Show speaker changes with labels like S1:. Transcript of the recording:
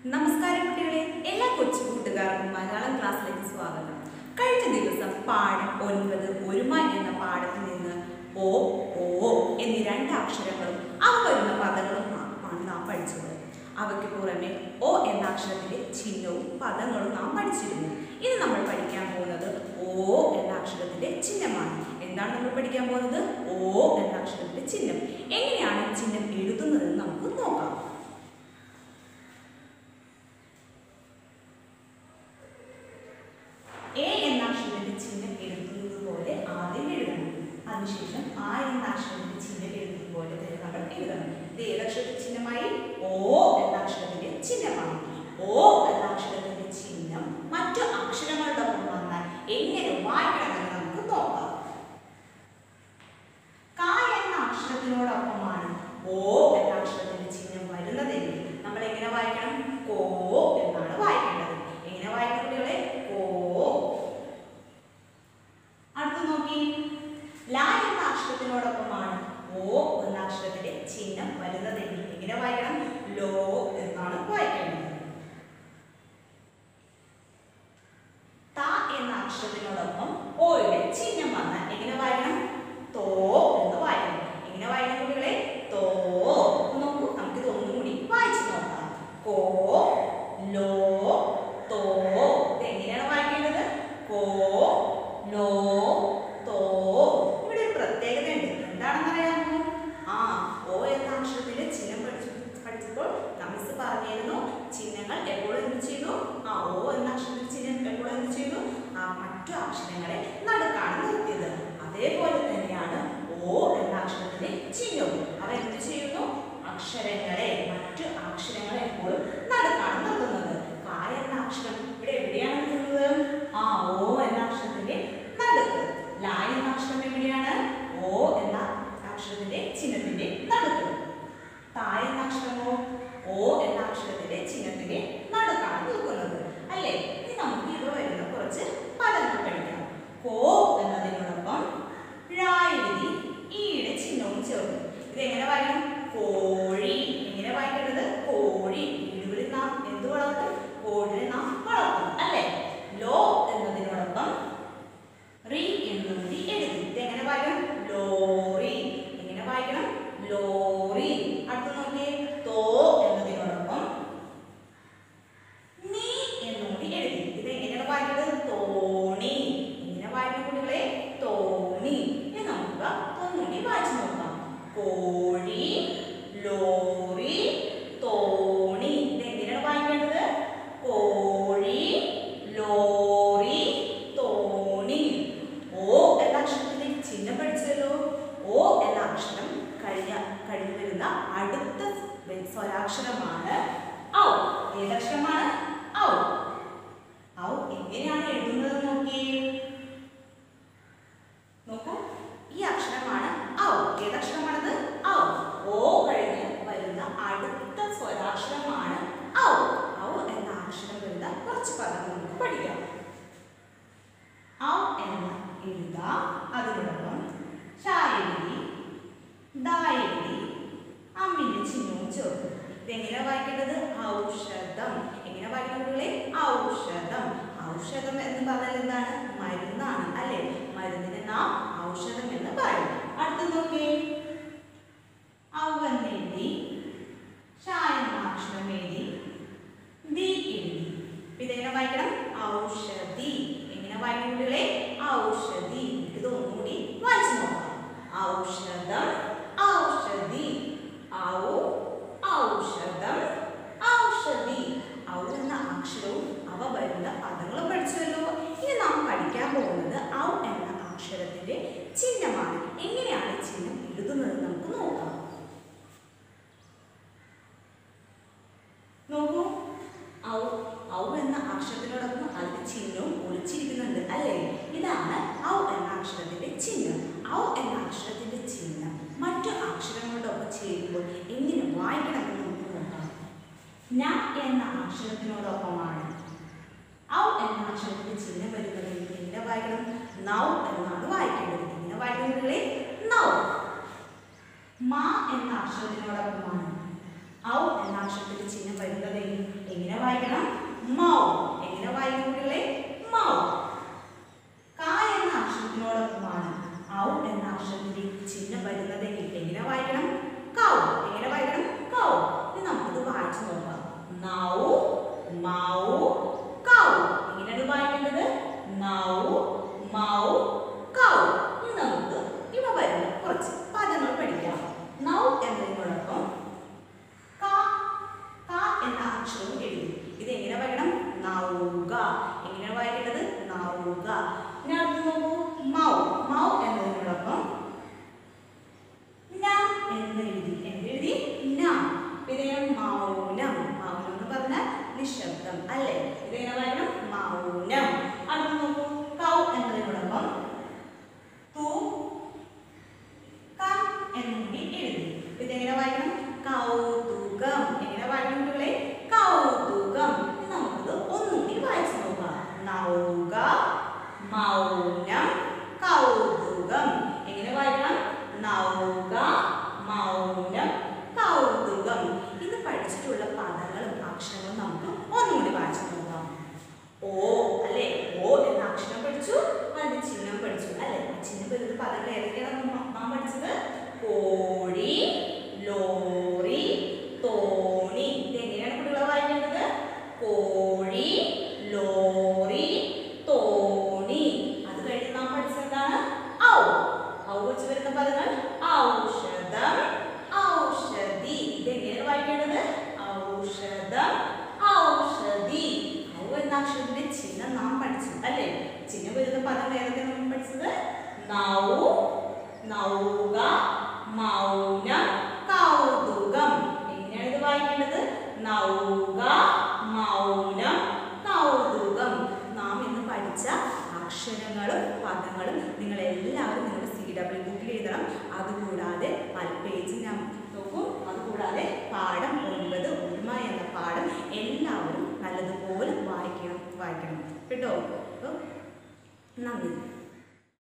S1: നമസ്കാരം കുട്ടികളെ എല്ലാ കൊച്ചു കൂട്ടുകാർക്കും മലയാളം ക്ലാസ്സിലേക്ക് സ്വാഗതം കഴിഞ്ഞ ദിവസം പാഠം ഒൻപത് ഒരുമ എന്ന പാഠത്തിൽ നിന്ന് ഓ ഓ എന്നീ രണ്ട് അക്ഷരങ്ങളും അവ വരുന്ന പദങ്ങളും നാം- ആണ് നാം പഠിച്ചത് അവയ്ക്ക് പുറമെ ഓ എന്ന അക്ഷരത്തിന്റെ ചിഹ്നവും പദങ്ങളും നാം പഠിച്ചിരുന്നു ഇനി നമ്മൾ പഠിക്കാൻ പോകുന്നത് ഓ എന്ന അക്ഷരത്തിന്റെ ചിഹ്നമാണ് എന്താണ് നമ്മൾ പഠിക്കാൻ പോകുന്നത് ഓ എന്ന അക്ഷരത്തിന്റെ ചിഹ്നം എങ്ങനെയാണ് ഈ ചിഹ്നം എഴുതുന്നതെന്ന് നമുക്ക് നോക്കാം എ എന്ന അക്ഷരത്തിന്റെ ചിഹ്നം എഴുതുന്നത് പോലെ ആദ്യം എഴുതണം അതിനുശേഷം ആ എന്ന അക്ഷരത്തിന്റെ ചിഹ്നം എഴുതുന്നത് പോലെ തന്നെ നമ്മൾ എഴുതണം ഇത് ഏത് അക്ഷരത്തിന്റെ ചിഹ്നമായി ഓ എന്ന അക്ഷരത്തിന്റെ ചിഹ്നമാണ് ഓ എന്ന അക്ഷരത്തിന്റെ ചിഹ്നം മറ്റു അക്ഷരങ്ങളോടൊപ്പം വന്നാൽ എങ്ങനെ വായിക്കണമെന്ന് നമുക്ക് നോക്കാം ക എന്ന അക്ഷരത്തിനോടൊപ്പമാണ് ഓ എന്ന അക്ഷരത്തിന്റെ ചിഹ്നം വരുന്നതെങ്കിൽ നമ്മൾ എങ്ങനെ വായിക്കണം കോ എന്നാണ് വായിക്കേണ്ടത് എങ്ങനെ വായിക്കണം കുട്ടികളെ കോ അടുത്ത് നോക്കി ല എന്ന അക്ഷരത്തിനോടൊപ്പമാണ് ഓ എന്ന അക്ഷരത്തിന്റെ ചിഹ്നം വരുന്നതെങ്കിൽ എങ്ങനെ വായിക്കണം ലോ എന്നാണ് വായിക്കേണ്ടത് ത എന്ന അക്ഷരത്തിനോടൊപ്പം ഓയുടെ ചിഹ്നം വന്നാൽ എങ്ങനെ വായിക്കണം തോ എന്ന് വായിക്കണം എങ്ങനെ വായിക്കണം കുട്ടികളെ തോ ഒന്ന് നോക്കൂ നമുക്ക് ഇത് ഒന്നും കൂടി വായിച്ചു നോക്കാം കോ ലോ തോ ഇത് എങ്ങനെയാണ് വായിക്കേണ്ടത് കോ ലോ തോ ഇവിടെ ഒരു പ്രത്യേകതയുണ്ട് എന്താണെന്ന് അറിയാമോ ആ ഓ എന്ന അക്ഷരത്തിന്റെ ചിഹ്നം പഠിച്ചു പഠിച്ചപ്പോൾ മിസ് പറഞ്ഞിരുന്നു ചിഹ്നങ്ങൾ എപ്പോഴും എന്ത് ചെയ്തു ആ ഓ എന്ന അക്ഷരത്തിന്റെ ചിഹ്നം എപ്പോഴും എന്ത് ചെയ്തു ആ മറ്റു അക്ഷരങ്ങളെ നടുക്കാണ് നിർത്തിയത് അതേപോലെ തന്നെയാണ് ഓ എന്ന അക്ഷരത്തിന്റെ ചിഹ്നവും അവ എന്ത് ചെയ്യുന്നു അക്ഷരങ്ങളെ മറ്റു അക്ഷരങ്ങളെ എപ്പോഴും നടുക്കാണ് നിർത്തുന്നത് കാ എന്ന അക്ഷരം ഇവിടെ എവിടെയാണ് നിൽക്കുന്നത് ആ ഓ എന്ന അക്ഷരത്തിന്റെ നടുക്ക് ല എന്ന അക്ഷരം എവിടെയാണ് ഓ എന്ന അക്ഷരത്തിന്റെ ചിഹ്നത്തിന്റെ നടുക്ക് താ എന്ന അക്ഷരമോ ഓ എന്ന അക്ഷരത്തിന്റെ ചിഹ്നത്തിന്റെ നടുക്കാണ് നിൽക്കുന്നത് അല്ലേ ഇനി നമുക്ക് ഇവ വരുന്ന കുറച്ച് പദങ്ങൾ പഠിക്കാം കോ എന്നതിനോടൊപ്പം ഴ എഴുതി ഈയുടെ ചിഹ്നവും ചേർന്നു ഇത് എങ്ങനെ വായിക്കണം കോഴി എങ്ങനെ വായിക്കേണ്ടത് കോഴി വീടുകളിൽ നാം എന്ത് വളർത്തും കോഴിയെ നാം വളർത്തും അല്ലേ ലോ എന്നതിനോടൊപ്പം റീ എന്നുകൂടി എഴുതി ഇത് എങ്ങനെ വായിക്കണം ലോറി എങ്ങനെ വായിക്കണം ലോറി അടുത്ത നോക്കിയേ തോ എന്നതിനോടൊപ്പം നീ എന്നുകൂടി എഴുതി ഇത് എങ്ങനെയാണ് വായിക്കുന്നത് തോണി എങ്ങനെ വായിക്കണം കുട്ടികളെ തോണി ഇനി നമുക്ക് ഒന്നുകൂടി വായിച്ചു നോക്കാം കോഴി ലോറി തോണി ഇത് എങ്ങനെയാണ് വായിക്കേണ്ടത് കോഴി ലോറി തോണി ഓ എന്ന അക്ഷരത്തിന്റെ ചിഹ്നം പഠിച്ചല്ലോ ഓ എന്ന അക്ഷരം കഴിഞ്ഞ കഴിഞ്ഞു വരുന്ന അടുത്ത സ്വരാക്ഷരമാണ് ഔ ഏതക്ഷരമാണ് ഔ ഔ എങ്ങനെയാണ് എഴുതുന്നത് നോക്കിയേ നോക്കൂ ഈ അക്ഷരമാണ് ഔ ഏതക്ഷരമാണത് ഔ ഓ കഴിഞ്ഞ് വരുന്ന അടുത്ത സ്വരാക്ഷരമാണ് ഔ ഔ എന്ന അക്ഷരം വരുന്ന കുറച്ച് പദങ്ങൾ നമുക്ക് പഠിക്കാം ഔ എന്ന എഴുതാം അതിനോടൊപ്പം ഷ എഴുതി ദ എഴുതി അമ്മിന്റെ ചിഹ്നവും ചേർക്കും ഇതെങ്ങനെ വായിക്കേണ്ടത് ഔഷധം എങ്ങനെ വായിക്കണം കുട്ടികളെ ഔഷധം ഔഷധം എന്ന് പറഞ്ഞാൽ എന്താണ് മരുന്നാണ് അല്ലെ മരുന്നിനെ നാം ഔഷധം എന്ന് പറയും അടുത്ത് നോക്കിയേ ഔ എന്ന് എഴുതി ഷ എന്ന അക്ഷരം എഴുതി ദി എഴുതി അപ്പൊ ഇതെങ്ങനെ വായിക്കണം ഔഷധി എങ്ങനെ വായിക്കണം കുട്ടികളെ ഔഷധി ഇത് ഒന്നുകൂടി വായിച്ചു നോക്കാം ഔഷധം ഔഷധി ഔ ഔഷധം ഔഷധി ഔ എന്ന അക്ഷരവും അവ വരുന്ന പദങ്ങളും പഠിച്ചുവല്ലോ ഇനി നാം പഠിക്കാൻ പോകുന്നത് ഔ എന്ന അക്ഷരത്തിന്റെ ചിഹ്നമാണ് എങ്ങനെയാണ് ഈ ചിഹ്നം എഴുതുന്നത് നമുക്ക് നോക്കാം നോക്കൂ ഔ ഔ എന്ന അക്ഷരത്തിനോടൊപ്പം അതിന്റെ ചിഹ്നവും ഒളിച്ചിരിക്കുന്നുണ്ട് അല്ലേ ഇതാണ് ഔ എന്ന അക്ഷരത്തിന്റെ ചിഹ്നം ഔ എന്ന അക്ഷരത്തിന്റെ ചിഹ്നം മറ്റു അക്ഷരങ്ങളോടൊപ്പം ചേരുമ്പോൾ എങ്ങനെ വായിക്കണമെന്ന് നമുക്ക് നോക്കാം ന എന്ന അക്ഷരത്തിനോടൊപ്പമാണ് ഔ എന്ന അക്ഷരത്തിന്റെ ചിഹ്നം വരുന്നത് എങ്ങനെ വായിക്കണം നൗ എന്നാണ് വായിക്കേണ്ടത് എങ്ങനെ വായിക്കുന്നത് നൗ മ എന്ന അക്ഷരത്തിനോടൊപ്പമാണ് ഔ എന്ന അക്ഷരത്തിന്റെ ചിഹ്നം വരുന്നതെങ്കിൽ എങ്ങനെ വായിക്കണം മൗ എങ്ങനെ വായിക്കും കുട്ടികളെ മൗ ക എന്ന അക്ഷരത്തിനോടൊപ്പമാണ് ഔ എന്ന അക്ഷരത്തിന്റെ ചിഹ്നം വരുന്നതെങ്കിൽ എങ്ങനെ വായിക്കണം കൗ എങ്ങനെ വായിക്കണം കൗ ഇനി നമുക്കിത് വായിച്ചു നോക്കാം നൗ മൗ കൗ എങ്ങനെയാണ് വായിക്കേണ്ടത് നൗ മൗ കൗ ഇനി നമുക്ക് ഇവ വരുന്ന കുറച്ച് പദങ്ങൾ പഠിക്കാം നൗ എന്നതിനോടൊപ്പം ക ക എന്ന അക്ഷരവും എഴുതി ഇത് എങ്ങനെ വായിക്കണം നൗക എങ്ങനെ വായിക്കേണ്ടത് നൗക ഇനി അടുത്ത് നോക്കൂ മൗ മൗ എന്നതിനോടൊപ്പം ന എന്ന് എഴുതി എന്തെഴുതി ന പിന്നെ മൗനം മൗനം എന്ന് പറഞ്ഞാൽ നിശബ്ദം അല്ലേ ഇതെങ്ങനെ വായിക്കണം മൗനം അടുത്ത് നോക്കൂ കൗ എന്നതിനോടൊപ്പം തു ക എന്നുകൂടി എഴുതി ഇതെങ്ങനെ വായിക്കണം കൗതുകം എങ്ങനെ വായിക്കണം കുട്ടികളെ കൗതുകം ഇനി നമുക്കിത് ഒന്നുകൂടി വായിച്ചു നോക്കാം നൗക മൗനം കൗതുകം എങ്ങനെ വായിക്കണം നൗക മൗനം കൗതുകം ഇന്ന് പഠിച്ചിട്ടുള്ള പദങ്ങളും അക്ഷരങ്ങളും നമുക്ക് ഒന്നുകൂടി വായിച്ചു നോക്കാം ഓ അല്ലെ ഓ എന്ന അക്ഷരം പഠിച്ചു അതിന്റെ ചിഹ്നം പഠിച്ചു അല്ലെ ആ ചിഹ്നം വരുന്ന പദങ്ങൾ ഏതൊക്കെയാണ് നമ്മൾ നാം പഠിച്ചത് കോഴി ലോറി തോണി ഇത് എങ്ങനെയാണ് കുട്ടികളെ വായിക്കേണ്ടത് കോഴി ലോറി തോണി അത് കഴിഞ്ഞ് നാം പഠിച്ചത് എന്താണ് ഔ ഔ വെച്ച് വരുന്ന പദങ്ങൾ ഔഷധം ഔഷധി ഇത് എങ്ങനെയാണ് വായിക്കേണ്ടത് ഔഷധം ഔഷധി ഔ എന്ന അക്ഷരത്തിന്റെ ചിഹ്നം നാം പഠിച്ചു അല്ലേ ചിഹ്നം വരുന്ന പദങ്ങൾ ഏതൊക്കെയാണ് നമ്മൾ പഠിച്ചത് നൗ നൗക മൗനം കൗതുകം എങ്ങനെയാണ് ഇത് വായിക്കേണ്ടത് നൗക മൗനം കൗതുകം നാം ഇന്ന് പഠിച്ച അക്ഷരങ്ങളും പദങ്ങളും നിങ്ങൾ എല്ലാവരും നിങ്ങളുടെ സി ഡബ്ല്യു ബുക്കിൽ എഴുതണം അതുകൂടാതെ പല പേജ് ഞാൻ നോക്കും അതുകൂടാതെ പാഠം ഒൻപത് ഉണ്മ എന്ന പാഠം എല്ലാവരും നല്ലതുപോലെ വായിക്കണം വായിക്കണം കേട്ടോ അപ്പോൾ നന്ദി